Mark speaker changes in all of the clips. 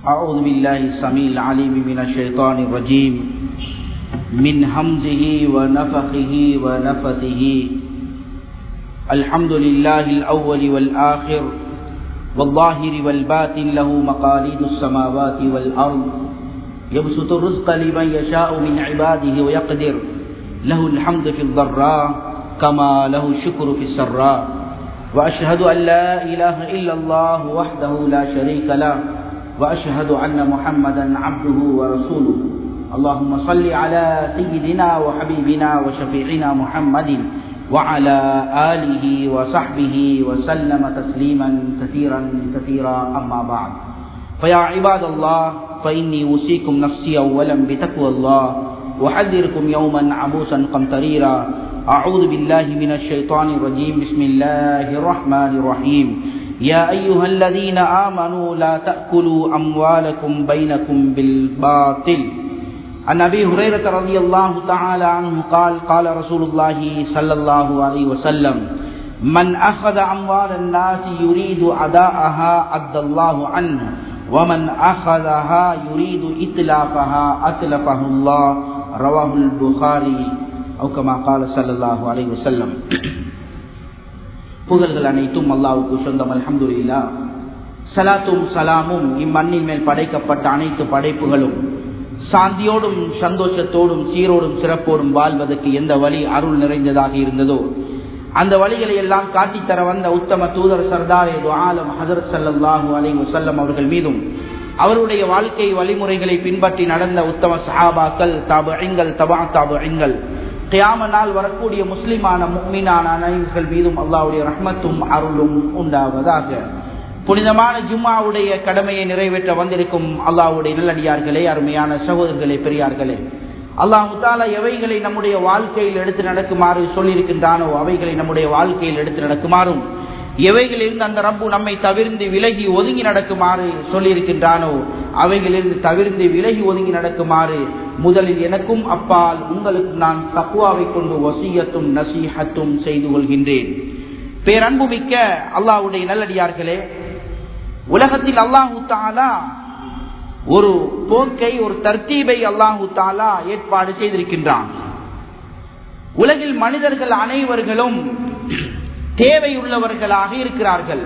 Speaker 1: أعوذ بالله السميع العليم من الشيطان الرجيم من همزه ونفخه ونفثه الحمد لله الأول والآخر والظاهر والباطن له مقاليد السماوات والأرض يبسط الرزق لمن يشاء من عباده ويقدر له الحمد في الضراء كما له الشكر في السراء وأشهد أن لا إله إلا الله وحده لا شريك له وأشهد أن محمدا عبده ورسوله اللهم صل على سيدنا وحبيبنا وشفيعنا محمد وعلى آله وصحبه وسلم تسليما كثيرا كثيرا أما بعد فيا عباد الله فإني أوصيكم نفسي أولا بتقوى الله وحذركم يوما عبوسا قمطريرا أعوذ بالله من الشيطان الرجيم بسم الله الرحمن الرحيم يا أيها الذين آمنوا لا تأكلوا أموالكم بينكم بالباطل عن أبي هريرة رضي الله تعالى عنه قال قال رسول الله صلى الله عليه وسلم من أخذ أموال الناس يريد أداءها أدى الله عنه ومن أخذها يريد إتلافها أتلفه الله رواه البخاري أو كما قال صلى الله عليه وسلم புகழ்கள் அனைத்தும் அல்லாவுக்கு சொந்தம் அல்ஹம்துல்லா சலாத்தும் சலாமும் இம்மண்ணின் மேல் படைக்கப்பட்ட அனைத்து படைப்புகளும் சாந்தியோடும் சந்தோஷத்தோடும் சீரோடும் சிறப்போடும் வாழ்வதற்கு எந்த வழி அருள் நிறைந்ததாக இருந்ததோ அந்த வழிகளை எல்லாம் காட்டித்தர வந்த உத்தம தூதர் சர்தார் ஆலம் ஹசரத் சல்லாஹூ அலி வசல்லம் அவர்கள் மீதும் அவருடைய வாழ்க்கை வழிமுறைகளை பின்பற்றி நடந்த உத்தம சஹாபாக்கள் தாபுங்கள் தபா தாபுங்கள் கியாம நாள் வரக்கூடிய முஸ்லிமான முக்மீனான அனைவர்கள் மீதும் அல்லாவுடைய ரஹ்மத்தும் அருளும் உண்டாவதாக புனிதமான ஜும்மாவுடைய கடமையை நிறைவேற்ற வந்திருக்கும் அல்லாவுடைய நல்லடியார்களே அருமையான சகோதரர்களே பெரியார்களே அல்லாஹு தாலா எவைகளை நம்முடைய வாழ்க்கையில் எடுத்து நடக்குமாறு சொல்லியிருக்கின்றானோ அவைகளை நம்முடைய வாழ்க்கையில் எடுத்து நடக்குமாறும் எவைகளிலிருந்து அந்த ரப்பு நம்மை தவிர்ந்து விலகி ஒதுங்கி நடக்குமாறு சொல்லியிருக்கின்றானோ அவைகளிலிருந்து தவிர்ந்து விலகி ஒதுங்கி நடக்குமாறு முதலில் எனக்கும் அப்பால் உங்களுக்கும் நான் தக்குவாவை கொண்டு வசியத்தும் நசீகத்தும் செய்து கொள்கின்றேன் பேரன்பு மிக்க அல்லாவுடைய நல்லடியார்களே உலகத்தில் அல்லாஹு தாலா ஒரு போக்கை ஒரு தர்த்தீபை அல்லாஹு தாலா ஏற்பாடு செய்திருக்கின்றான் உலகில் மனிதர்கள் அனைவர்களும் தேவையுள்ளவர்களாக இருக்கிறார்கள்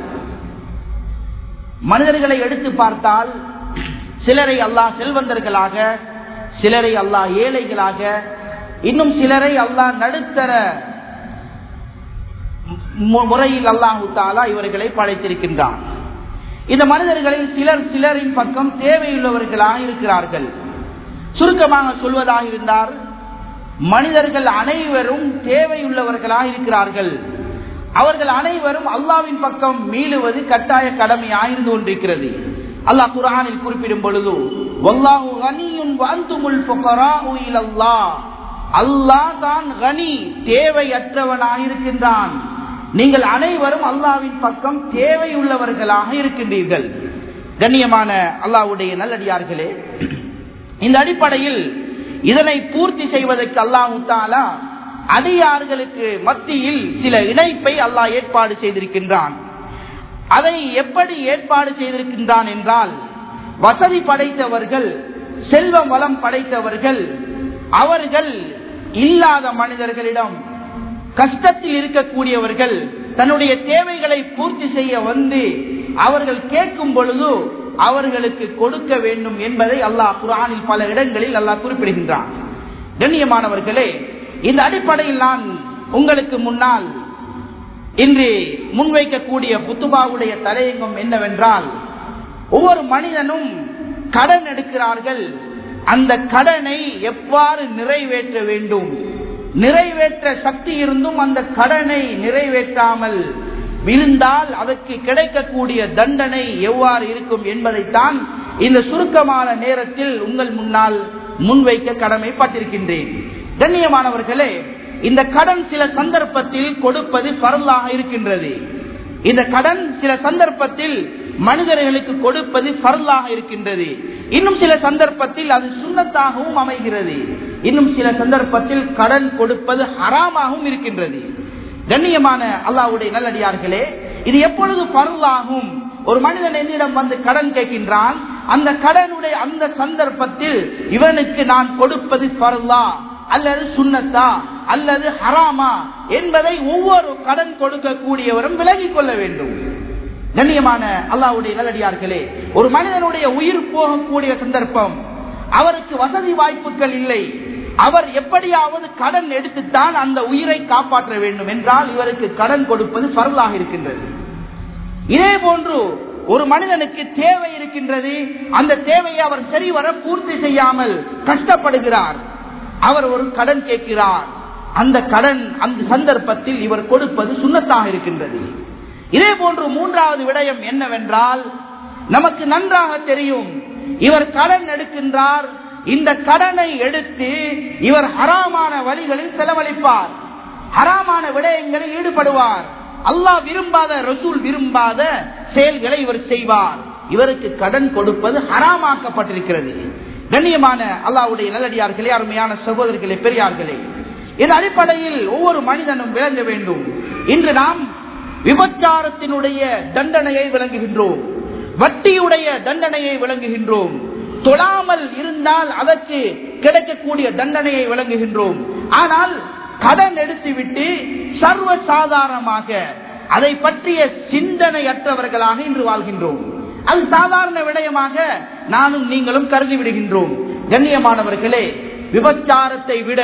Speaker 1: மனிதர்களை எடுத்து பார்த்தால் சிலரை அல்லாஹ் செல்வந்தர்களாக சிலரை அல்லாஹ் ஏழைகளாக இன்னும் சிலரை அல்லாஹ் நடுத்தர முறையில் அல்லாஹு தாலா இவர்களை படைத்திருக்கின்றான் இந்த மனிதர்களில் சிலர் சிலரின் பக்கம் தேவையுள்ளவர்களாக இருக்கிறார்கள் சுருக்கமாக சொல்வதாக இருந்தால் மனிதர்கள் அனைவரும் தேவையுள்ளவர்களாக இருக்கிறார்கள் அவர்கள் அனைவரும் அல்லாவின் பக்கம் மீளுவது கட்டாய கடமையாக இருந்து கொண்டிருக்கிறது அல்லாஹ் குரானில் குறிப்பிடும் பொழுது அல்லாஹ் தான் கனி தேவையற்றவனாக இருக்கின்றான் நீங்கள் அனைவரும் அல்லாவின் பக்கம் தேவையுள்ளவர்களாக இருக்கின்றீர்கள் கண்ணியமான அல்லாவுடைய நல்லடியார்களே இந்த அடிப்படையில் இதனை பூர்த்தி செய்வதற்கு அல்லாஹு தாலா அடியார்களுக்கு மத்தியில் சில இணைப்பை அல்லாஹ் ஏற்பாடு செய்திருக்கின்றான் அதை எப்படி ஏற்பாடு செய்திருக்கின்றான் என்றால் வசதி படைத்தவர்கள் செல்வம் வளம் படைத்தவர்கள் அவர்கள் இல்லாத மனிதர்களிடம் கஷ்டத்தில் இருக்கக்கூடியவர்கள் தன்னுடைய தேவைகளை பூர்த்தி செய்ய வந்து அவர்கள் கேட்கும் பொழுது அவர்களுக்கு கொடுக்க வேண்டும் என்பதை அல்லாஹ் குரானில் பல இடங்களில் அல்லாஹ் குறிப்பிடுகின்றான் கண்ணியமானவர்களே இந்த அடிப்படையில் நான் உங்களுக்கு முன்னால் இன்று முன்வைக்கக்கூடிய புத்துபாவுடைய தலையங்கம் என்னவென்றால் ஒவ்வொரு மனிதனும் கடன் எடுக்கிறார்கள் அந்த கடனை எவ்வாறு நிறைவேற்ற வேண்டும் நிறைவேற்ற சக்தி இருந்தும் அந்த கடனை நிறைவேற்றாமல் விழுந்தால் அதற்கு கிடைக்கக்கூடிய தண்டனை எவ்வாறு இருக்கும் என்பதைத்தான் இந்த சுருக்கமான நேரத்தில் உங்கள் முன்னால் முன்வைக்க கடமைப்பட்டிருக்கின்றேன் கண்ணியமானவர்களே இந்த கடன் சில சந்தர்ப்பத்தில் கொடுப்பது பரலாக இருக்கின்றது இந்த கடன் சில சந்தர்ப்பத்தில் மனிதர்களுக்கு கொடுப்பது பரலாக இருக்கின்றது இன்னும் சில சந்தர்ப்பத்தில் அது சுண்ணத்தாகவும் அமைகிறது இன்னும் சில சந்தர்ப்பத்தில் கடன் கொடுப்பது ஹராமாகவும் இருக்கின்றது கண்ணியமான அல்லாவுடைய நல்லடியார்களே இது எப்பொழுது பருளாகும் ஒரு மனிதன் என்னிடம் வந்து கடன் கேட்கின்றான் அந்த கடனுடைய அந்த சந்தர்ப்பத்தில் இவனுக்கு நான் கொடுப்பது பரலா அல்லது சுண்ணத்தா அல்லது ஹராமா என்பதை ஒவ்வொரு கடன் கொடுக்கக்கூடியவரும் விலகிக் கொள்ள வேண்டும் கண்ணியமான அல்லாவுடைய நல்லடியார்களே ஒரு மனிதனுடைய உயிர் போகக்கூடிய சந்தர்ப்பம் அவருக்கு வசதி வாய்ப்புகள் இல்லை அவர் எப்படியாவது கடன் எடுத்துத்தான் அந்த உயிரை காப்பாற்ற வேண்டும் என்றால் இவருக்கு கடன் கொடுப்பது பரவலாக இருக்கின்றது இதே போன்று ஒரு மனிதனுக்கு தேவை இருக்கின்றது அந்த தேவையை அவர் சரிவர பூர்த்தி செய்யாமல் கஷ்டப்படுகிறார் அவர் ஒரு கடன் கேட்கிறார் அந்த கடன் அந்த சந்தர்ப்பத்தில் இவர் கொடுப்பது சுண்ணத்தாக இருக்கின்றது இதே போன்று மூன்றாவது விடயம் என்னவென்றால் நமக்கு நன்றாக தெரியும் இவர் கடன் எடுக்கின்றார் இந்த கடனை எடுத்து இவர் ஹராமான வழிகளில் செலவழிப்பார் ஹராமான விடயங்களில் ஈடுபடுவார் அல்லாஹ் விரும்பாத ரசூல் விரும்பாத செயல்களை இவர் செய்வார் இவருக்கு கடன் கொடுப்பது ஹராமாக்கப்பட்டிருக்கிறது கண்ணியமான அல்லாவுடைய நல்லடியார்களே அருமையான சகோதரர்களே பெரியார்களே இதன் அடிப்படையில் ஒவ்வொரு மனிதனும் விளங்க வேண்டும் இன்று நாம் விபச்சாரத்தினுடைய தண்டனையை விளங்குகின்றோம் வட்டியுடைய தண்டனையை விளங்குகின்றோம் தொழாமல் இருந்தால் அதற்கு கிடைக்கக்கூடிய தண்டனையை விளங்குகின்றோம் ஆனால் கடன் எடுத்துவிட்டு சர்வ சாதாரணமாக அதை பற்றிய சிந்தனையற்றவர்களாக இன்று வாழ்கின்றோம் அது சாதாரண விடயமாக நானும் நீங்களும் கருதி விடுகின்றோம் கண்ணியமானவர்களே விபச்சாரத்தை விட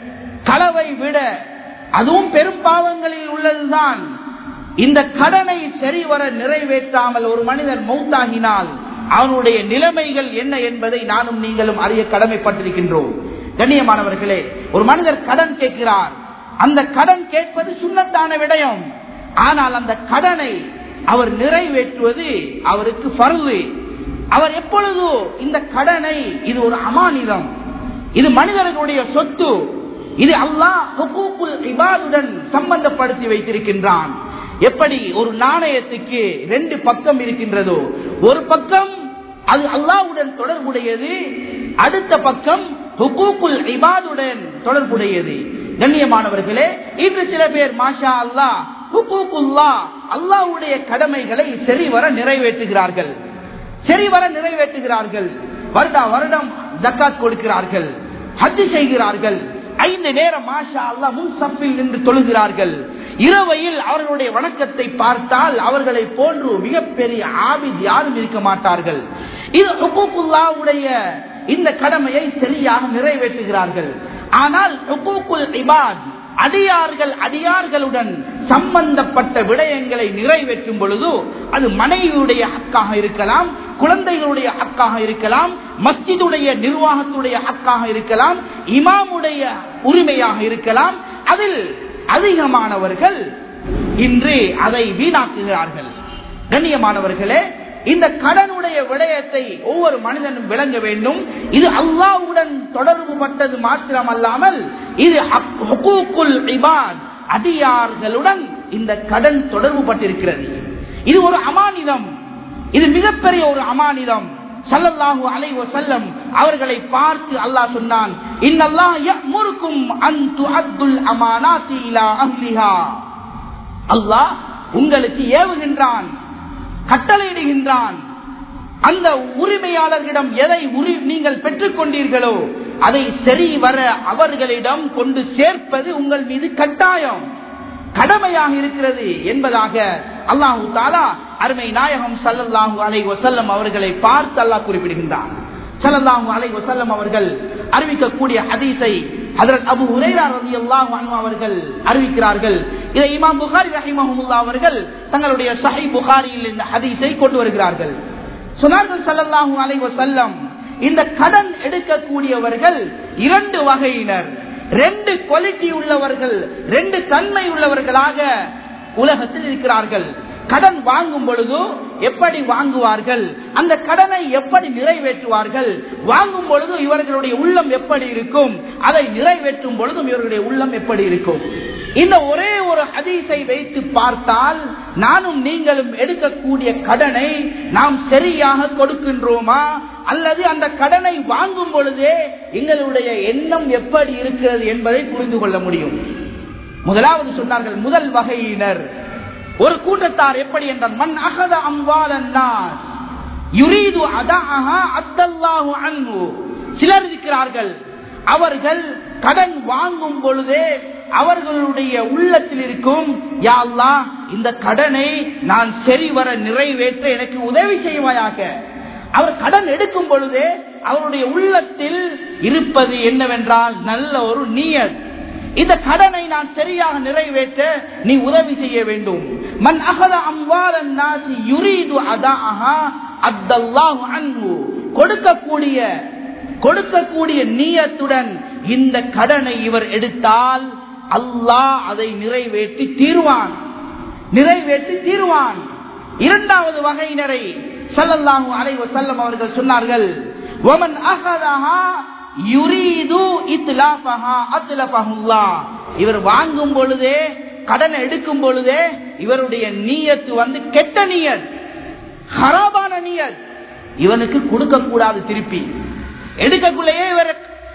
Speaker 1: களவை விட அதுவும் பெரும் பாவங்களில் உள்ளதுதான் இந்த கடனை சரிவர நிறைவேற்றாமல் ஒரு மனிதன் மௌத்தாகினால் அவனுடைய நிலைமைகள் என்ன என்பதை நானும் நீங்களும் அறிய கடமைப்பட்டிருக்கின்றோம் கண்ணியமானவர்களே ஒரு மனிதர் கடன் கேட்கிறார் அந்த கடன் கேட்பது சுண்ணத்தான விடயம் ஆனால் அந்த கடனை அவர் நிறைவேற்றுவது அவருக்கு பருவு அவர் எப்பொழுதோ இந்த கடனை இது ஒரு அமானிதம் இது மனிதர்களுடைய சொத்து இது அல்லாஹ் இபாதுடன் சம்பந்தப்படுத்தி வைத்திருக்கின்றான் எப்படி ஒரு நாணயத்துக்கு ரெண்டு பக்கம் இருக்கின்றதோ ஒரு பக்கம் அது அல்லாவுடன் தொடர்புடையது அடுத்த பக்கம் ஹுகூக்குல் இபாதுடன் தொடர்புடையது கண்ணியமானவர்களே இன்று சில பேர் மாஷா அல்லா ஹுகூக்குல்லா அல்லாவுடைய கடமைகளை சரிவர நிறைவேற்றுகிறார்கள் சரிவர நிறைவேற்றுகிறார்கள் வருடா வருடம் ஜக்காத் கொடுக்கிறார்கள் ஹஜ் செய்கிறார்கள் ஐந்து நேரம் மாஷா அல்லா முன் சப்பில் நின்று தொழுகிறார்கள் இரவையில் அவர்களுடைய வணக்கத்தை பார்த்தால் அவர்களை போன்று மிகப்பெரிய ஆபித் யாரும் இருக்க மாட்டார்கள் இது ஹுகூக்குல்லாவுடைய இந்த கடமையை சரியாக நிறைவேற்றுகிறார்கள் ஆனால் இபாத் அடியார்கள் அடியார்களுடன் சம்பந்தப்பட்ட விடயங்களை நிறைவேற்றும் பொழுது அது மனைவியுடைய ஹக்காக இருக்கலாம் குழந்தைகளுடைய ஹக்காக இருக்கலாம் மஸ்ஜிதுடைய நிர்வாகத்துடைய ஹக்காக இருக்கலாம் இமாமுடைய உரிமையாக இருக்கலாம் அதில் அதிகமானவர்கள் இன்று அதை வீணாக்குகிறார்கள் கண்ணியமானவர்களே இந்த கடனுடைய விடயத்தை ஒவ்வொரு மனிதனும் விளங்க வேண்டும் இது அல்லாவுடன் தொடர்பு பட்டது மாத்திரம் அல்லாமல் இது இபாத் அடியார்களுடன் இந்த கடன் தொடர்பு பட்டிருக்கிறது இது ஒரு அமானிதம் இது மிகப்பெரிய ஒரு அமானிதம் சல்லல்லாஹு அலை செல்லம் அவர்களை பார்த்து அல்லாஹ் சொன்னான் இன்னல்லாஹ் யஅமுருக்கும் அன் துஅத்துல் அமானாத்தி இலா அஹ்லிஹா அல்லாஹ் உங்களுக்கு ஏவுகின்றான் கட்டளையிடுகின்றான் அந்த உரிமையாளர்களிடம் எதை நீங்கள் பெற்றுக் கொண்டீர்களோ அதை சரி வர அவர்களிடம் கொண்டு சேர்ப்பது உங்கள் மீது கட்டாயம் கடமையாக இருக்கிறது என்பதாக அல்லாஹு தாலா அருமை நாயகம் சல்லல்லாஹு அலை வசல்லம் அவர்களை பார்த்து அல்லாஹ் குறிப்பிடுகின்றான் சல்லல்லாஹு அலை வசல்லம் அவர்கள் அறிவிக்கக்கூடிய ஹதீஸை அதற்கு அபு உரைரா ரதி அல்லாஹு அவர்கள் அறிவிக்கிறார்கள் இதை இமாம் புகாரி ரஹிமஹமுல்லா அவர்கள் தங்களுடைய சஹி புகாரியில் இந்த ஹதீஸை கொண்டு வருகிறார்கள் சுனார்கள் சல்லல்லாஹு அலை வசல்லம் இந்த கடன் எடுக்கக்கூடியவர்கள் இரண்டு வகையினர் ரெண்டு குவாலிட்டி உள்ளவர்கள் ரெண்டு தன்மை உள்ளவர்களாக உலகத்தில் இருக்கிறார்கள் கடன் வாங்கும் பொழுது எப்படி வாங்குவார்கள் அந்த கடனை எப்படி நிறைவேற்றுவார்கள் வாங்கும் பொழுது இவர்களுடைய உள்ளம் எப்படி இருக்கும் அதை நிறைவேற்றும் பொழுதும் இவர்களுடைய உள்ளம் எப்படி இருக்கும் இந்த ஒரே ஒரு ஹதீஸை வைத்து பார்த்தால் நானும் நீங்களும் எடுக்கக்கூடிய கடனை நாம் சரியாக கொடுக்கின்றோமா அல்லது அந்த கடனை வாங்கும் பொழுதே எங்களுடைய எண்ணம் எப்படி இருக்கிறது என்பதை புரிந்து கொள்ள முடியும் முதலாவது சொன்னார்கள் முதல் வகையினர் ஒரு கூட்டத்தார் எப்படி என்றால் மண் அகத அம்பால் யுரீது அதாஹா அத்தல்லாஹு அன்ஹு சிலர் இருக்கிறார்கள் அவர்கள் கடன் வாங்கும் பொழுதே அவர்களுடைய உள்ளத்தில் இருக்கும் யா அல்லாஹ் இந்த கடனை நான் சரிவர நிறைவேற்ற எனக்கு உதவி செய்வாயாக அவர் கடன் எடுக்கும் பொழுதே அவருடைய உள்ளத்தில் இருப்பது என்னவென்றால் நல்ல ஒரு நீயத் இந்த கடனை நான் சரியாக நிறைவேற்ற நீ உதவி செய்ய வேண்டும் மன் அகத அம்வாலன் நாசி யுரீது அதாஹா அத்தல்லாஹு அன்ஹு கொடுக்கக்கூடிய கொடுக்கக்கூடிய நீயத்துடன் இந்த கடனை இவர் எடுத்தால் அல்லாஹ் அதை நிறைவேற்றி தீர்வான் நிறைவேற்றி தீர்வான் இரண்டாவது வகையினரை ஸல்லல்லாஹு அலைஹி வஸல்லம் அவர்கள் சொன்னார்கள் வமன் அகதஹா யுரீது இத்லாஃபஹா அத்லஃபஹுல்லாஹ் இவர் வாங்கும் பொழுதே கடன் எடுக்கும் பொழுதே இவருடைய நீயத்து வந்து கெட்ட நீயத் ஹராபான நீயத் இவனுக்கு கொடுக்க கூடாது திருப்பி எடுக்கக்குள்ளேயே இவர்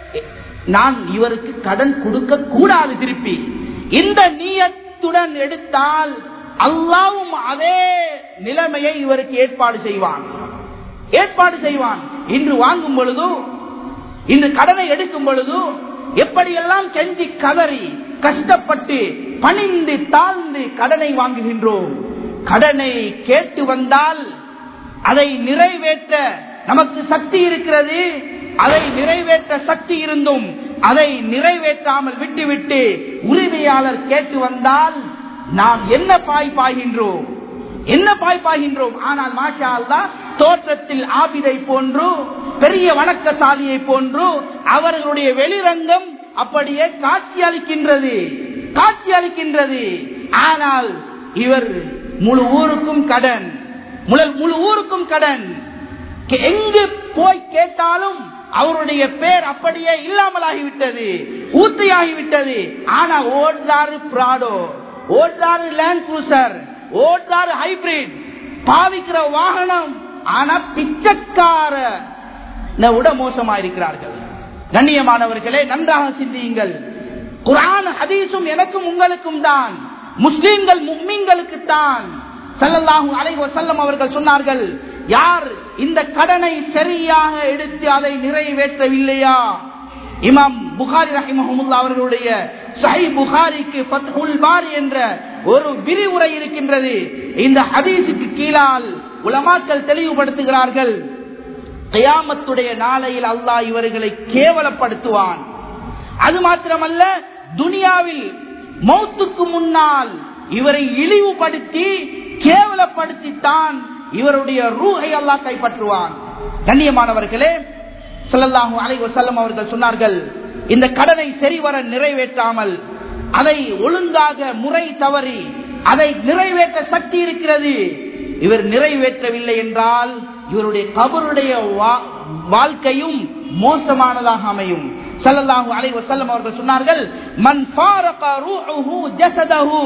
Speaker 1: நான் இவருக்கு கடன் கொடுக்க கூடாது திருப்பி இந்த நீயத்துடன் எடுத்தால் அல்லாவும் அதே நிலைமையை இவருக்கு ஏற்பாடு செய்வான் ஏற்பாடு செய்வான் இன்று வாங்கும் பொழுது இன்று கடனை எடுக்கும் பொழுது எப்படியெல்லாம் கெஞ்சி கதறி கஷ்டப்பட்டு பணிந்து தாழ்ந்து கடனை வாங்குகின்றோம் கடனை கேட்டு வந்தால் அதை நிறைவேற்ற நமக்கு சக்தி இருக்கிறது அதை நிறைவேற்ற சக்தி இருந்தும் அதை நிறைவேற்றாமல் விட்டுவிட்டு உரிமையாளர் கேட்டு வந்தால் நாம் என்ன பாய் பாய்கின்றோம் என்ன பாய் பாய்கின்றோம் ஆனால் மாஷா அல்லா தோற்றத்தில் ஆபிதை போன்று பெரிய வணக்கசாலியை போன்று அவர்களுடைய வெளிரங்கம் அப்படியே காட்சி அளிக்கின்றது காட்சி அளிக்கின்றது ஆனால் இவர் முழு ஊருக்கும் கடன் முழு- முழு ஊருக்கும் கடன் கே- எங்கு போய் கேட்டாலும் அவருடைய பேர் அப்படியே இல்லாமலாகிவிட்டது ஊத்தியாகிவிட்டது ஆனா ஓடுறாரு பிராடோ ஓடுறாரு லேண்ட் குரூசர் ஓடுறாரு ஹைபிரிட் பாவிக்கிற வாகனம் ஆனா பிச்சைக்கார விட மோசமா இருக்கிறார்கள் கண்ணியமானவர்களே நன்றாக சிந்தியுங்கள் குரான் ஹதீஸும் எனக்கும் உங்களுக்கும் தான் முஸ்லிம்கள் மும்மிங்களுக்கு தான் ஸல்லல்லாஹு அலைஹி வஸல்லம் அவர்கள் சொன்னார்கள் யார் இந்த கடனை சரியாக எடுத்து அதை நிறைவேற்றவில்லையா இமாம் புகாரி ரஹிமஹமுல்லா அவர்களுடைய சஹி புகாரிக்கு ஃபத்ஹுல் பாரி என்ற ஒரு விரிவுரை இருக்கின்றது இந்த ஹதீஸுக்கு கீழால் உலமாக்கள் தெளிவுபடுத்துகிறார்கள் கயாமத்துடைய நாளையில் அல்லாஹ் இவர்களை கேவலப்படுத்துவான் அது மாத்திரமல்ல துனியாவில் மௌத்துக்கு முன்னால் இவரை இழிவுபடுத்தி கேவலப்படுத்தித்தான் இவருடைய ரூஹை அல்லாஹ் கைப்பற்றுவான் கண்ணியமானவர்களே ஸல்லல்லாஹு அலைஹி வஸல்லம் அவர்கள் சொன்னார்கள் இந்த கடனை சரிவர நிறைவேற்றாமல் அதை ஒழுங்காக முறை தவறி அதை நிறைவேற்ற சக்தி இருக்கிறது இவர் நிறைவேற்றவில்லை என்றால் இவருடைய கபருடைய வா- வாழ்க்கையும் மோசமானதாக அமையும் ஸல்லல்லாஹு அலைஹி வஸல்லம் அவர்கள் சொன்னார்கள் மன் ஃபாரக ரூஹுஹு ஜஸதஹு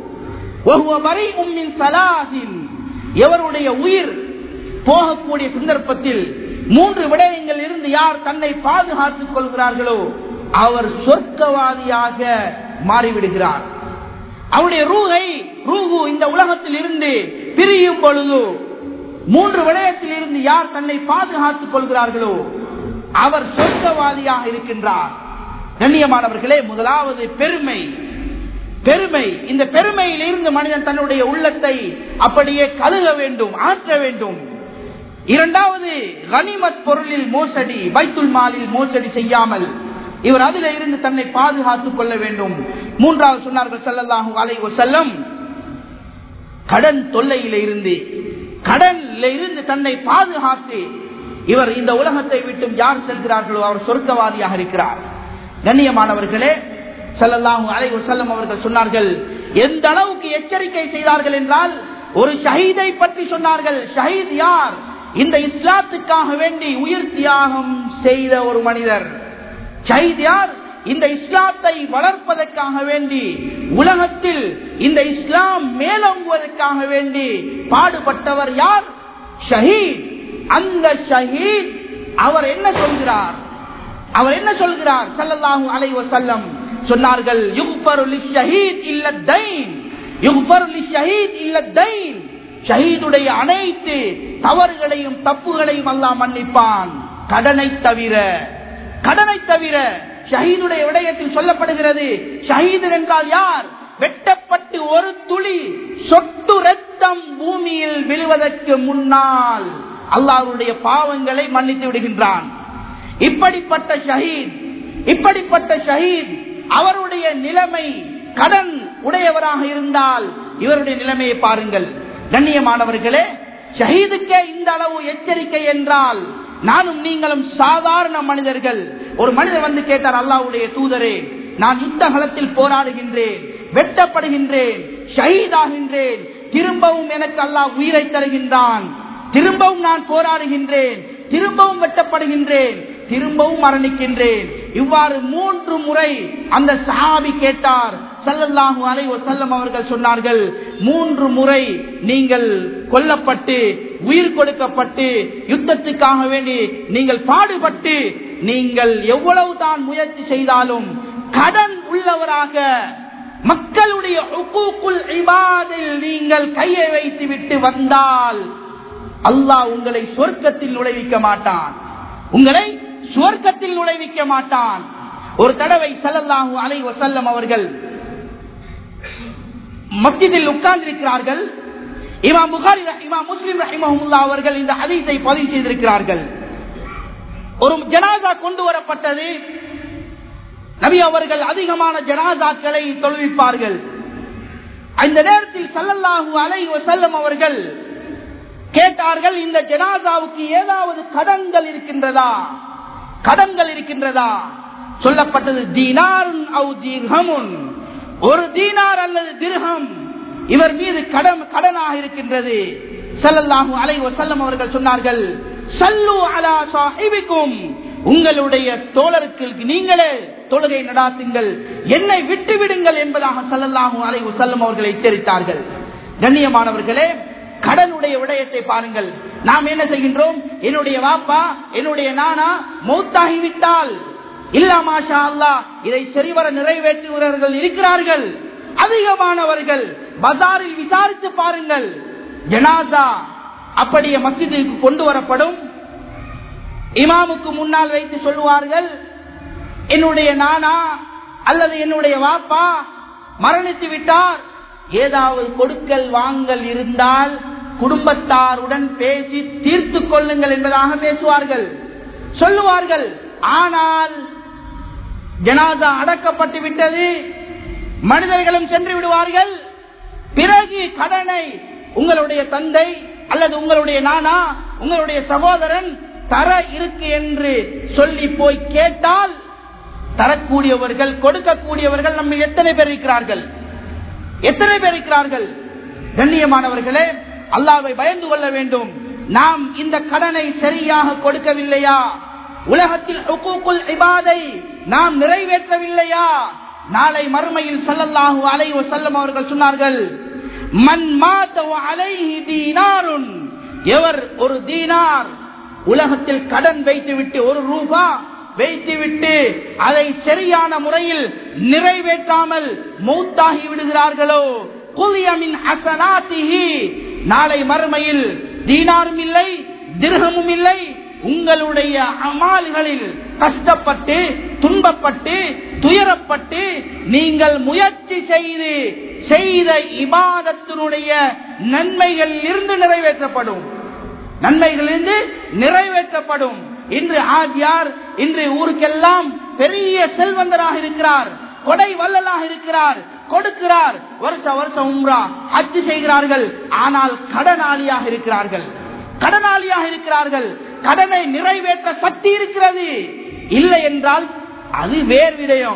Speaker 1: வஹுவ பரீஉம் மின் ஸலாஸின் எவருடைய உயிர் போகக்கூடிய சந்தர்ப்பத்தில் மூன்று விடயங்கள் இருந்து யார் தன்னை பாதுகாத்துக் கொள்கிறார்களோ அவர் சொர்க்கவாதியாக மாறிவிடுகிறார் அவருடைய ரூகை ரூகு இந்த உலகத்தில் இருந்து பிரியும் பொழுது மூன்று விடயத்தில் இருந்து யார் தன்னை பாதுகாத்துக் கொள்கிறார்களோ அவர் சொர்க்கவாதியாக இருக்கின்றார் கண்ணியமானவர்களே முதலாவது பெருமை பெருமை இந்த பெருமையில் இருந்து மனிதன் தன்னுடைய உள்ளத்தை அப்படியே கழுக வேண்டும் ஆற்ற வேண்டும் இரண்டாவது கனிமத் பொருளில் மோசடி பைத்துல் மாலில் மோசடி செய்யாமல் இவர் அதில் இருந்து தன்னை பாதுகாத்துக் கொள்ள வேண்டும் மூன்றாவது சொன்னார்கள் ஸல்லல்லாஹு அலைஹி வஸல்லம் கடன் தொல்லையில இருந்து கடன்ல இருந்து தன்னை பாதுகாத்து இவர் இந்த உலகத்தை விட்டு யார் செல்கிறார்களோ அவர் சொர்க்கவாதியாக இருக்கிறார் கண்ணியமானவர்களே ஸல்லல்லாஹு அலைஹி வஸல்லம் அவர்கள் சொன்னார்கள் எந்த அளவுக்கு எச்சரிக்கை செய்தார்கள் என்றால் ஒரு ஷஹீதை பற்றி சொன்னார்கள் ஷஹீத் யார் இந்த இஸ்லாத்துக்காக வேண்டி உயிர் தியாகம் செய்த ஒரு மனிதர் ஷஹீத் யார் இந்த இஸ்லாத்தை வளர்ப்பதற்காக வேண்டி உலகத்தில் இந்த இஸ்லாம் மேலோங்குவதற்காக வேண்டி பாடுபட்டவர் யார் ஷஹீத் அந்த ஷஹீத் அவர் என்ன சொல்கிறார் அவர் என்ன சொல்கிறார் ஸல்லல்லாஹு அலைஹி வஸல்லம் சொன்னார்கள் யுக்ஃபரு லிஷஹீத் இல்ல தைன் யுக்ஃபரு லிஷஹீத் இல்ல தைன் ஷஹீதுடைய அனைத்து தவறுகளையும் தப்புகளையும் அல்லாஹ் மன்னிப்பான் கடனை தவிர கடனை தவிர ஷஹீதுடைய விடயத்தில் சொல்லப்படுகிறது ஷஹீது என்றால் யார் வெட்டப்பட்டு ஒரு துளி சொட்டு ரத்தம் பூமியில் விழுவதற்கு முன்னால் அல்லாஹ்வுடைய பாவங்களை மன்னித்து விடுகின்றான் இப்படிப்பட்ட ஷஹீத் இப்படிப்பட்ட ஷஹீத் அவருடைய நிலைமை கடன் உடையவராக இருந்தால் இவருடைய நிலைமையை பாருங்கள் கண்ணியமானவர்களே ஷஹீதுக்கே இந்த அளவு எச்சரிக்கை என்றால் நானும் நீங்களும் சாதாரண மனிதர்கள் ஒரு மனிதர் வந்து கேட்டார் அல்லாவுடைய தூதரே நான் யுத்த களத்தில் போராடுகின்றேன் வெட்டப்படுகின்றேன் ஷஹீதாகின்றேன் திரும்பவும் எனக்கு அல்லாஹ் உயிரை தருகின்றான் திரும்பவும் நான் போராடுகின்றேன் திரும்பவும் வெட்டப்படுகின்றேன் திரும்பவும் மரணிக்கின்றேன் இவ்வாறு மூன்று முறை அந்த சஹாபி கேட்டார் சல்லல்லாஹு அலை செல்லம் அவர்கள் சொன்னார்கள் மூன்று முறை நீங்கள் கொல்லப்பட்டு உயிர் கொடுக்கப்பட்டு யுத்தத்துக்காக வேண்டி நீங்கள் பாடுபட்டு நீங்கள் எவ்வளவு தான் முயற்சி செய்தாலும் கடன் உள்ளவராக மக்களுடைய இபாதில் நீங்கள் கையை வைத்து விட்டு வந்தால் அல்லாஹ் உங்களை சொர்க்கத்தில் நுழைவிக்க மாட்டான் உங்களை சுவர்க்கத்தில் நுழைவிக்க மாட்டான் ஒரு தடவை சல்லல்லாஹு அலை வசல்லம் அவர்கள் மஸ்ஜிதில் உட்கார்ந்திருக்கிறார்கள் இமாம் புகாரி இமாம் முஸ்லிம் ரஹிமஹமுல்லா அவர்கள் இந்த ஹதீஸை பதிவு செய்திருக்கிறார்கள் ஒரு ஜனாதா கொண்டு வரப்பட்டது நபி அவர்கள் அதிகமான ஜனாதாக்களை தொழுவிப்பார்கள் அந்த நேரத்தில் சல்லல்லாஹு அலை வசல்லம் அவர்கள் கேட்டார்கள் இந்த ஜனாதாவுக்கு ஏதாவது கடன்கள் இருக்கின்றதா கடன்கள் இருக்கின்றதா சொல்லப்பட்டது தீனாருன் அவு தீர்ஹமுன் ஒரு தீனார் அல்லது திர்ஹம் இவர் மீது கடன் கடனாக இருக்கின்றது சல்லல்லாஹு அலை வசல்லம் அவர்கள் சொன்னார்கள் சல்லு அலா சாஹிபிக்கும் உங்களுடைய தோழருக்கு நீங்களே தொழுகை நடாத்துங்கள் என்னை விட்டு விடுங்கள் என்பதாக சல்லல்லாஹு அலை வசல்லம் அவர்கள் எச்சரித்தார்கள் கண்ணியமானவர்களே கடனுடைய விடயத்தை பாருங்கள் நாம் என்ன செய்கின்றோம் என்னுடைய வாப்பா என்னுடைய நானா மௌத்தாகிவிட்டால் இல்லா மாஷா அல்லா இதை சரிவர நிறைவேற்றுகிறவர்கள் இருக்கிறார்கள் அதிகமானவர்கள் பஜாரில் விசாரித்து பாருங்கள் ஜனாசா அப்படியே மஸ்ஜிதுக்கு கொண்டு வரப்படும் இமாமுக்கு முன்னால் வைத்து சொல்லுவார்கள் என்னுடைய நானா அல்லது என்னுடைய வாப்பா மரணித்து விட்டார் ஏதாவது கொடுக்கல் வாங்கல் இருந்தால் குடும்பத்தாருடன் பேசி தீர்த்து கொள்ளுங்கள் என்பதாக பேசுவார்கள் சொல்லுவார்கள் ஆனால் ஜனாதா அடக்கப்பட்டு விட்டது மனிதர்களும் சென்று விடுவார்கள் பிறகு கடனை உங்களுடைய தந்தை அல்லது உங்களுடைய நானா உங்களுடைய சகோதரன் தர இருக்கு என்று சொல்லி போய் கேட்டால் தரக்கூடியவர்கள் கொடுக்கக்கூடியவர்கள் நம்ம எத்தனை பேர் இருக்கிறார்கள் எத்தனை பேர் இருக்கிறார்கள் கண்ணியமானவர்களே அல்லாவை பயந்து கொள்ள வேண்டும் நாம் இந்த கடனை சரியாக கொடுக்கவில்லையா உலகத்தில் இபாதை நாம் நிறைவேற்றவில்லையா நாளை மறுமையில் சல்லல்லாஹு அலைஹி வஸல்லம் அவர்கள் சொன்னார்கள் மன் மாத அலைஹி தீனாருன் எவர் ஒரு தீனார் உலகத்தில் கடன் வைத்துவிட்டு ஒரு ரூபா வைத்துவிட்டு அதை சரியான முறையில் நிறைவேற்றாமல் மௌத்தாகி விடுகிறார்களோ குலியமின் அசனாத்திஹி நாளை மறுமையில் தீனாரும் இல்லை திருகமும் இல்லை உங்களுடைய அமால்களில் கஷ்டப்பட்டு துன்பப்பட்டு துயரப்பட்டு நீங்கள் முயற்சி செய்து செய்த இபாதத்தினுடைய நன்மைகள் இருந்து நிறைவேற்றப்படும் நன்மைகளிலிருந்து நிறைவேற்றப்படும் இன்று ஆஜியார் இன்று ஊருக்கெல்லாம் பெரிய செல்வந்தராக இருக்கிறார் கொடை வல்லலாக இருக்கிறார் கொடுக்கிறார் வருஷ வருஷம் உம்ரா அச்சு செய்கிறார்கள் ஆனால் கடனாளியாக இருக்கிறார்கள் கடனாளியாக இருக்கிறார்கள் கடனை நிறைவேற்ற சக்தி இருக்கிறது இல்லை என்றால் அது வேறு விடயம்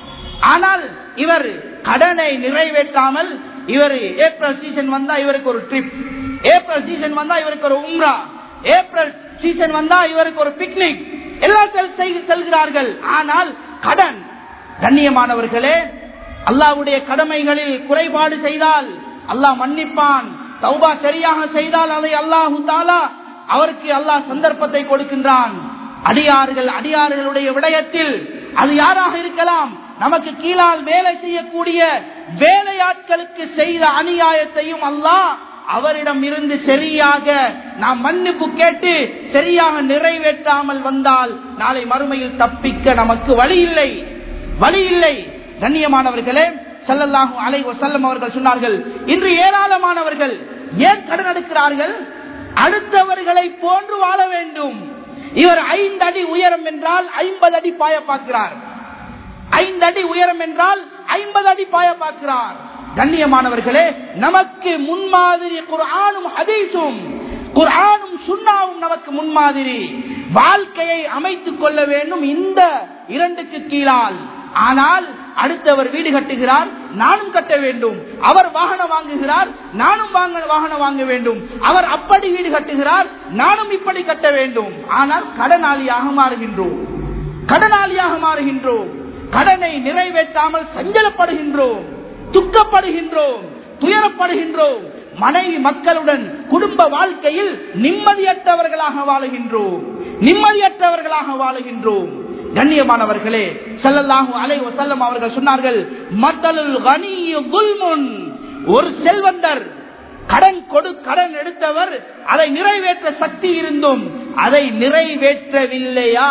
Speaker 1: ஆனால் இவர் கடனை நிறைவேற்றாமல் இவர் ஏப்ரல் சீசன் வந்தா இவருக்கு ஒரு ட்ரிப் ஏப்ரல் சீசன் வந்தா இவருக்கு ஒரு உம்ரா ஏப்ரல் சீசன் வந்தா இவருக்கு ஒரு பிக்னிக் எல்லாம் செல்கிறார்கள் ஆனால் கடன் கண்ணியமானவர்களே அல்லாவுடைய கடமைகளில் குறைபாடு செய்தால் அல்லாஹ் மன்னிப்பான் தௌபா சரியாக செய்தால் அதை அல்லாஹு தாலா அவருக்கு அல்லாஹ் சந்தர்ப்பத்தை கொடுக்கின்றான் அடியார்கள் அடியார்களுடைய விடயத்தில் அது யாராக இருக்கலாம் நமக்கு கீழால் வேலை செய்யக்கூடிய வேலையாட்களுக்கு செய்த அநியாயத்தையும் அல்லாஹ் அவரிடம் இருந்து சரியாக நாம் மன்னிப்பு கேட்டு சரியாக நிறைவேற்றாமல் வந்தால் நாளை மறுமையில் தப்பிக்க நமக்கு வழி இல்லை வழி இல்லை கண்ணியமானவர்களே செல்லல்லாகும் அலை செல்லம் அவர்கள் சொன்னார்கள் இன்று ஏராளமானவர்கள் ஏன் கடன் எடுக்கிறார்கள் அடுத்தவர்களை போன்று வாழ வேண்டும் இவர் ஐந்து அடி உயரம் என்றால் ஐம்பது அடி பாய பார்க்கிறார் ஐந்து அடி உயரம் என்றால் ஐம்பது அடி பாய பார்க்கிறார் கண்ணியமானவர்களே நமக்கு முன்மாதிரி குர்ஆனும் ஹதீஸும் குர்ஆனும் சுண்ணாவும் நமக்கு முன்மாதிரி வாழ்க்கையை அமைத்துக் கொள்ள வேண்டும் இந்த இரண்டுக்கு கீழால் ஆனால் அடுத்தவர் வீடு கட்டுகிறார் நானும் கட்ட வேண்டும் அவர் வாகனம் வாங்குகிறார் நானும் வாங்க வாகனம் வாங்க வேண்டும் அவர் அப்படி வீடு கட்டுகிறார் நானும் இப்படி கட்ட வேண்டும் ஆனால் கடனாளியாக மாறுகின்றோம் கடனாளியாக மாறுகின்றோம் கடனை நிறைவேற்றாமல் சஞ்சலப்படுகின்றோம் துக்கப்படுகின்றோம் துயரப்படுகின்றோம் மனைவி மக்களுடன் குடும்ப வாழ்க்கையில் நிம்மதியற்றவர்களாக வாழுகின்றோம் நிம்மதியற்றவர்களாக வாழுகின்றோம் கண்ணியமானவர்களே செல்லல்லாஹு அலை வசல்லம் அவர்கள் சொன்னார்கள் மத்தலுல் கனியு குல்முன் ஒரு செல்வந்தர் கடன் கொடு கடன் எடுத்தவர் அதை நிறைவேற்ற சக்தி இருந்தும் அதை நிறைவேற்றவில்லையா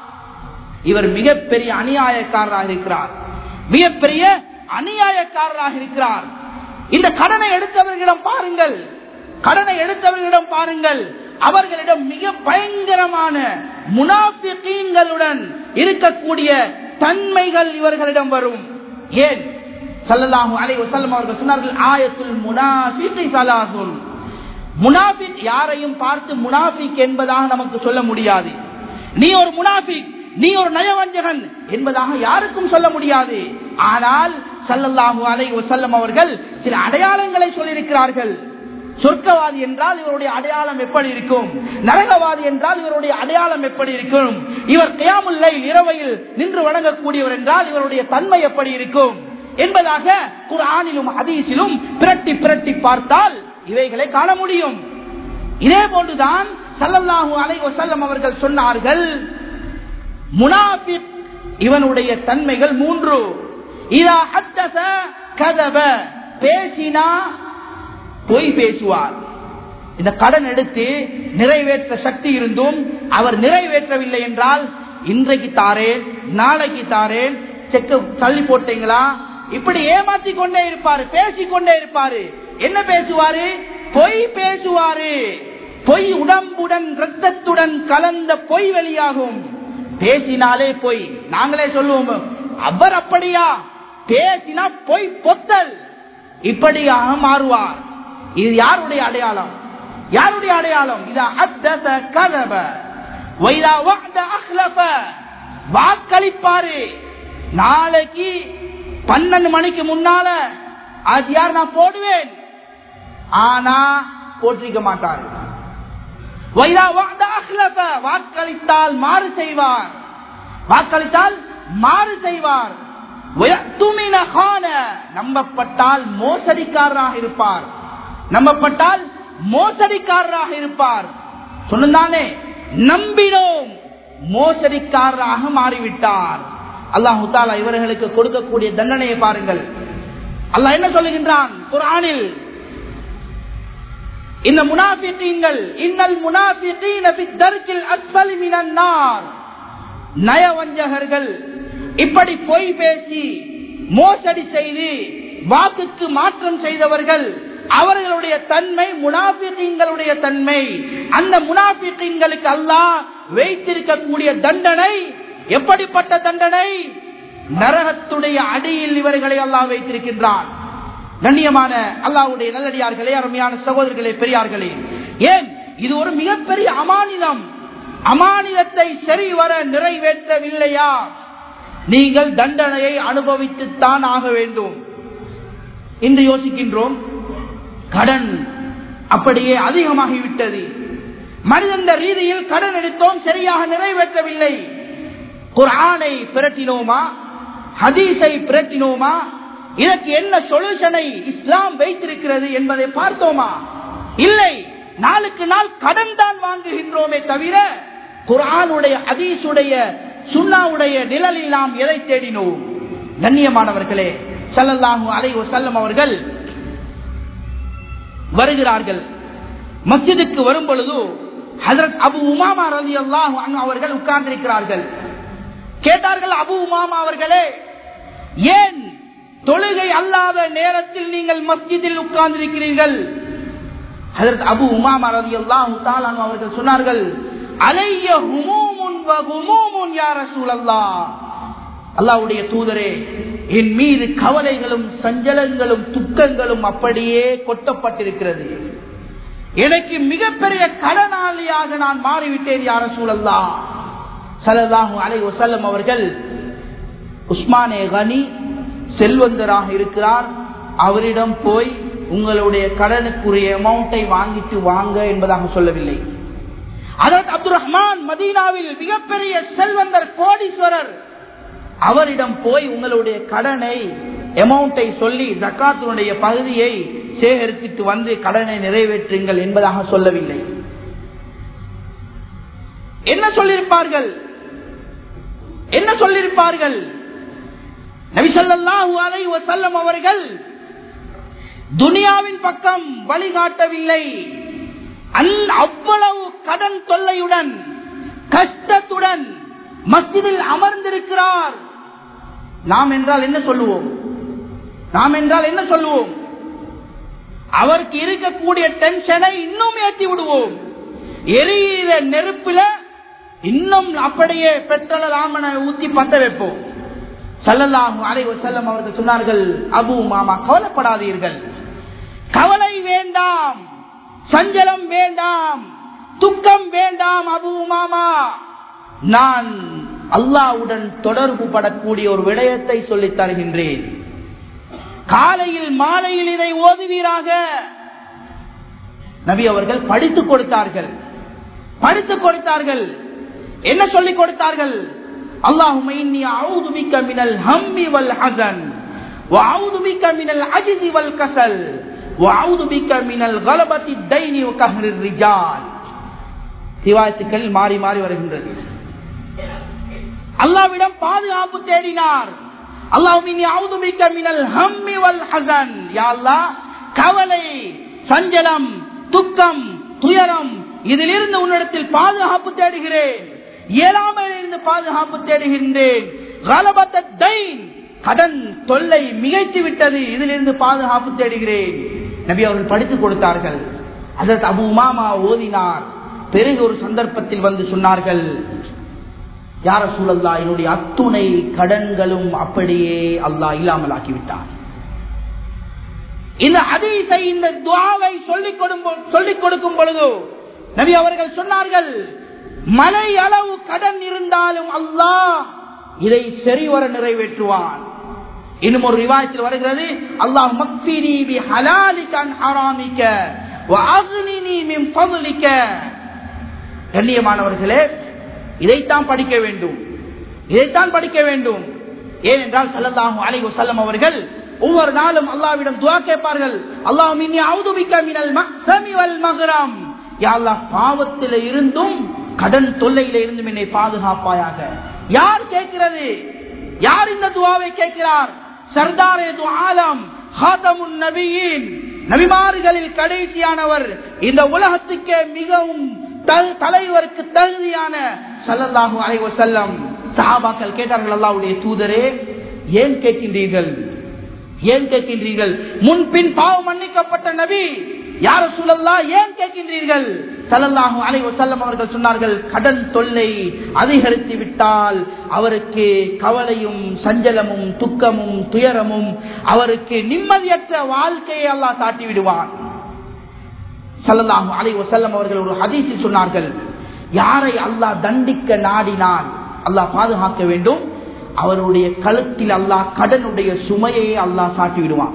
Speaker 1: இவர் மிகப்பெரிய அநியாயக்காரராக இருக்கிறார் மிகப்பெரிய அநியாயக்காரராக இருக்கிறார் இந்த கடனை எடுத்தவர்களிடம் பாருங்கள் கடனை எடுத்தவர்களிடம் பாருங்கள் அவர்களிடம் மிக பயங்கரமான முனாபிகளுடன் இருக்கக்கூடிய தன்மைகள் இவர்களிடம் வரும் ஏன் சல்லல்லாஹு அலை வசல்லம் அவர்கள் சொன்னார்கள் ஆயத்துல் முனாஃபிகை சலாசுன் முனாஃபிக் யாரையும் பார்த்து முனாஃபிக் என்பதாக நமக்கு சொல்ல முடியாது நீ ஒரு முனாஃபிக் நீ ஒரு நயவஞ்சகன் என்பதாக யாருக்கும் சொல்ல முடியாது ஆனால் சல்லல்லாஹு அலை வசல்லம் அவர்கள் சில அடையாளங்களை சொல்லியிருக்கிறார்கள் சொர்க்கவாதி என்றால் இவருடைய அடையாளம் எப்படி இருக்கும் நரகவாதி என்றால் இவருடைய அடையாளம் எப்படி இருக்கும் இவர் கியாமுல்லை இரவையில் நின்று வணங்கக்கூடியவர் என்றால் இவருடைய தன்மை எப்படி இருக்கும் என்பதாக குரானிலும் ஹதீஸிலும் பிரட்டி பிரட்டி பார்த்தால் இவைகளை காண முடியும் இதே போன்றுதான் சல்லல்லாஹு அலை வசல்லம் அவர்கள் சொன்னார்கள் முனாபிக் இவனுடைய தன்மைகள் மூன்று இதா அத்தச கதப பேசினா பொய் பேசுவார் இந்த கடன் எடுத்து நிறைவேற்ற சக்தி இருந்தும் அவர் நிறைவேற்றவில்லை என்றால் இன்றைக்கு தாரேன் நாளைக்கு தாரேன் செக்க தள்ளி போட்டீங்களா இப்படி ஏமாத்தி கொண்டே இருப்பாரு பேசிக்கொண்டே இருப்பாரு என்ன பேசுவாரு பொய் பேசுவாரு பொய் உடம்புடன் ரத்தத்துடன் கலந்த பொய் வெளியாகும் பேசினாலே பொய் நாங்களே சொல்லுவோம் அவர் அப்படியா பேசினா பொய் பொத்தல் இப்படியாக மாறுவார் இது யாருடைய அடையாளம் யாருடைய அடையாளம் இது அத்தச கதப வைதா வஅத அஹ்லஃப வாக்களிப்பாரு நாளைக்கு பன்னெண்டு மணிக்கு முன்னால அது யார் நான் போடுவேன் ஆனா போட்டிருக்க மாட்டார் வைதா வஅத அஹ்லஃப வாக்களித்தால் மாறு செய்வார் வாக்களித்தால் மாறு செய்வார் வயத்துமின கான நம்பப்பட்டால் மோசடிக்காரராக இருப்பார் நம்பப்பட்டால் மோசடிக்காரராக இருப்பார் சொன்னானே நம்பினோம் மோசடிக்காரராக மாறிவிட்டார் அல்லாஹு தாலா இவர்களுக்கு கொடுக்கக்கூடிய தண்டனையை பாருங்கள் அல்லாஹ் என்ன சொல்லுகின்றான் குரானில் இந்த முனாபித்தீங்கள் இன்னல் முனாபித்தீன பித்தர்க்கில் அஸ்பலி மினன் நார் நயவஞ்சகர்கள் இப்படி பொய் பேசி மோசடி செய்து வாக்குக்கு மாற்றம் செய்தவர்கள் அவர்களுடைய தன்மை முனாபிகளுடைய தன்மை அந்த முனாபிகளுக்கு அல்லாஹ் வைத்திருக்கக்கூடிய தண்டனை எப்படிப்பட்ட தண்டனை நரகத்துடைய அடியில் இவர்களை அல்லாஹ் வைத்திருக்கின்றான் கண்ணியமான அல்லாவுடைய நல்லடியார்களே அருமையான சகோதரர்களே பெரியார்களே ஏன் இது ஒரு மிகப்பெரிய அமானிதம் அமானிதத்தை சரிவர நிறைவேற்றவில்லையா நீங்கள் தண்டனையை அனுபவித்துத்தான் ஆக வேண்டும் இன்று யோசிக்கின்றோம் கடன் அப்படியே அதிகமாகிவிட்டது மனிதன் ரீதியில் கடன் எடுத்தோம் சரியாக நிறைவேற்றவில்லை குரானை பிரட்டினோமா ஹதீஸை பிரட்டினோமா இதற்கு என்ன சொல்யூஷனை இஸ்லாம் வைத்திருக்கிறது என்பதை பார்த்தோமா இல்லை நாளுக்கு நாள் கடன் தான் வாங்குகின்றோமே தவிர குரானுடைய ஹதீஸுடைய சுண்ணாவுடைய நிழலில் நாம் எதை தேடினோம் கண்ணியமானவர்களே சல்லல்லாஹு அலை செல்லம் அவர்கள் வருகிறார்கள் மஸ்ஜிதுக்கு வரும் பொழுது ஹசரத் அபு உமாமா ரவி அல்லாஹ் அவர்கள் உட்கார்ந்திருக்கிறார்கள் கேட்டார்கள் அபு உமாமா அவர்களே ஏன் தொழுகை அல்லாத நேரத்தில் நீங்கள் மஸ்ஜிதில் உட்கார்ந்திருக்கிறீர்கள் ஹசரத் அபு உமாமா ரவி அல்லாஹு அவர்கள் சொன்னார்கள் அலைய ஹுமூமுன் வ ஹுமூமுன் யா ரசூலல்லாஹ் அல்லாவுடைய தூதரே என் மீது கவலைகளும் சஞ்சலங்களும் துக்கங்களும் அப்படியே கொட்டப்பட்டிருக்கிறது எனக்கு மிகப்பெரிய கடனாளியாக நான் மாறிவிட்டேன் யார சூழல்லா சலதாஹு அலை வசல்லம் அவர்கள் உஸ்மானே கனி செல்வந்தராக இருக்கிறார் அவரிடம் போய் உங்களுடைய கடனுக்குரிய அமௌண்டை வாங்கிட்டு வாங்க என்பதாக சொல்லவில்லை அதற்கு அப்துல் ரஹ்மான் மதீனாவில் மிகப்பெரிய செல்வந்தர் கோடீஸ்வரர் அவரிடம் போய் உங்களுடைய கடனை அமௌண்டை சொல்லி ஜக்காத்தினுடைய பகுதியை சேகரித்துட்டு வந்து கடனை நிறைவேற்றுங்கள் என்பதாக சொல்லவில்லை என்ன சொல்லியிருப்பார்கள் என்ன சொல்லியிருப்பார்கள் நபிசல்லாஹு அலை வசல்லம் அவர்கள் துனியாவின் பக்கம் வழிகாட்டவில்லை அவ்வளவு கடன் தொல்லையுடன் கஷ்டத்துடன் மஸ்ஜிதில் அமர்ந்திருக்கிறார் நாம் என்றால் என்ன சொல்லுவோம் நாம் என்றால் என்ன சொல்லுவோம் அவருக்கு இருக்கக்கூடிய டென்ஷனை இன்னும் ஏற்றி விடுவோம் எரியிற நெருப்புல இன்னும் அப்படியே பெட்ரோல ராமனை ஊத்தி பத்த வைப்போம் சல்லல்லாஹு அலை செல்லம் அவர்கள் சொன்னார்கள் அபு மாமா கவலைப்படாதீர்கள் கவலை வேண்டாம் சஞ்சலம் வேண்டாம் துக்கம் வேண்டாம் அபு மாமா நான் அல்லாவுடன் தொடர்பு படக்கூடிய ஒரு விடயத்தை சொல்லித் தருகின்றேன் காலையில் மாலையில் இதை ஓதுவீராக நபி அவர்கள் படித்துக் கொடுத்தார்கள் படித்துக் கொடுத்தார்கள் என்ன சொல்லிக் கொடுத்தார்கள் اللهم إني أعوذ بك من الهم والحزن وأعوذ بك من العجز والكسل وأعوذ بك من الغلبة الدين وقهر الرجال ரிவாயத்துக்கள் மாறி மாறி வருகின்றது அல்லாவிடம் பாதுகாப்பு தேடினார் கவலை சஞ்சலம் துக்கம் துயரம் இதிலிருந்து உன்னிடத்தில் பாதுகாப்பு தேடுகிறேன் இயலாமல் இருந்து பாதுகாப்பு தேடுகின்றேன் கடன் தொல்லை மிகைத்து விட்டது இதிலிருந்து பாதுகாப்பு தேடுகிறேன் நபி அவர்கள் படித்துக் கொடுத்தார்கள் அதற்கு அபு உமாமா ஓதினார் பிறகு ஒரு சந்தர்ப்பத்தில் வந்து சொன்னார்கள் யார சூழல்லா என்னுடைய அத்துணை கடன்களும் அப்படியே அல்லாஹ் இல்லாமல் ஆக்கிவிட்டான் இந்த ஹதீஸை இந்த துவாவை சொல்லிக் கொடுக்கும் சொல்லிக் கொடுக்கும் பொழுது நபி அவர்கள் சொன்னார்கள் மலை அளவு கடன் இருந்தாலும் அல்லாஹ் இதை சரிவர நிறைவேற்றுவான் இன்னும் ஒரு ரிவாயத்தில் வருகிறது அல்லாஹ் மக்பினி பி ஹலாலிகன் ஹராமிக்க வஅக்னினி மின் ஃபضلிக கண்ணியமானவர்களே இதைத்தான் படிக்க வேண்டும் இதைத்தான் படிக்க வேண்டும் ஏனென்றால் சல்லல்லாஹு அலைஹி வஸல்லம் அவர்கள் ஒவ்வொரு நாளும் அல்லாஹ்விடம் துஆ கேட்பார்கள் அல்லாஹ் இன்னி அஊது பிக்க மினல் மக்ஸமி வல் மக்ரம் யா அல்லாஹ் பாவத்தில இருந்தும் கடன் தொல்லையில இருந்தும் என்னை பாதுகாப்பாயாக யார் கேட்கிறது யார் இந்த துவாவை கேட்கிறார் சர்தாரே து ஆலம் ஹாதமுன் நபியின் நபிமார்களில் கடைசியானவர் இந்த உலகத்துக்கே மிகவும் தலைவருக்கு தகுதியான சல்லல்லாஹு அலைவ செல்லம் சஹாபாக்கள் கேட்டார்கள் அல்லாவுடைய தூதரே ஏன் கேட்கின்றீர்கள் ஏன் கேட்கின்றீர்கள் முன்பின் பாவம் மன்னிக்கப்பட்ட நபி யார சூழல்லா ஏன் கேட்கின்றீர்கள் சல்லல்லாஹு அலைவ செல்லம் அவர்கள் சொன்னார்கள் கடன் தொல்லை அதிகரித்து விட்டால் அவருக்கு கவலையும் சஞ்சலமும் துக்கமும் துயரமும் அவருக்கு நிம்மதியற்ற வாழ்க்கையை அல்லாஹ் சாட்டி விடுவான் சல்லல்லாஹு அலை வசல்லம் அவர்கள் ஒரு ஹதீஸில் சொன்னார்கள் யாரை அல்லாஹ் தண்டிக்க நாடினால் அல்லாஹ் பாதுகாக்க வேண்டும் அவருடைய கழுத்தில் அல்லாஹ் கடனுடைய சுமையை அல்லாஹ் சாட்டி விடுவான்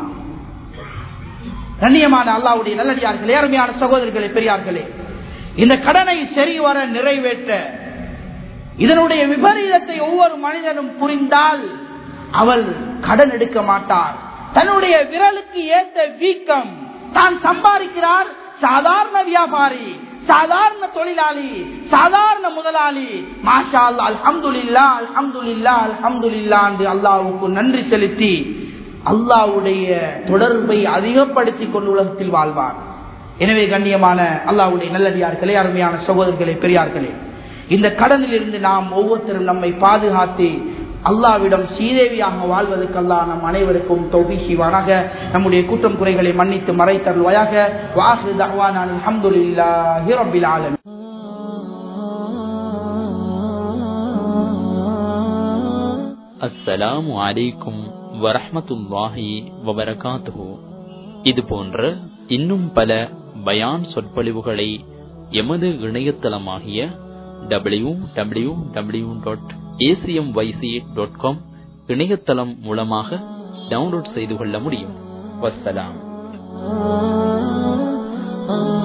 Speaker 1: கண்ணியமான அல்லாவுடைய நல்லடியார்களே அருமையான சகோதரர்களே பெரியார்களே இந்த கடனை சரிவர நிறைவேற்ற இதனுடைய விபரீதத்தை ஒவ்வொரு மனிதனும் புரிந்தால் அவள் கடன் எடுக்க மாட்டார் தன்னுடைய விரலுக்கு ஏற்ற வீக்கம் தான் சம்பாதிக்கிறார் சாதாரண வியாபாரி சாதாரண தொழிலாளி சாதாரண முதலாளி மாஷா அல்லா அல்ஹம்துலில்லா அல்ஹம்துலில்லா அல்ஹம்துலில்லா என்று அல்லாவுக்கு நன்றி செலுத்தி அல்லாவுடைய தொடர்பை அதிகப்படுத்திக் கொண்டு உலகத்தில் வாழ்வார் எனவே கண்ணியமான அல்லாவுடைய நல்லடியார்களே அருமையான சகோதரர்களே பெரியார்களே இந்த கடனில் இருந்து நாம் ஒவ்வொருத்தரும் நம்மை பாதுகாத்து அல்லாவிடம் சீதேவியாக வாழ்வதற்கு அல்லா நம் அனைவருக்கும் தொகை செய்வானாக நம்முடைய குற்றம் குறைகளை மன்னித்து மறைத்தருள்வாயாக வாசு தஹ்வான் அல்ஹம்துலில்லாஹி ரப்பில் ஆலமீன்
Speaker 2: அஸ்ஸலாமு அலைக்கும் வரஹ்மத்துல்லாஹி வபரகாத்துஹு இது போன்ற இன்னும் பல பயான் சொற்பொழிவுகளை எமது இணையதளமாகிய W W W dot ACM YC dot com இணையதளம் மூலமாக டவுன்லோட் செய்து கொள்ள முடியும் வஸ்ஸலாம்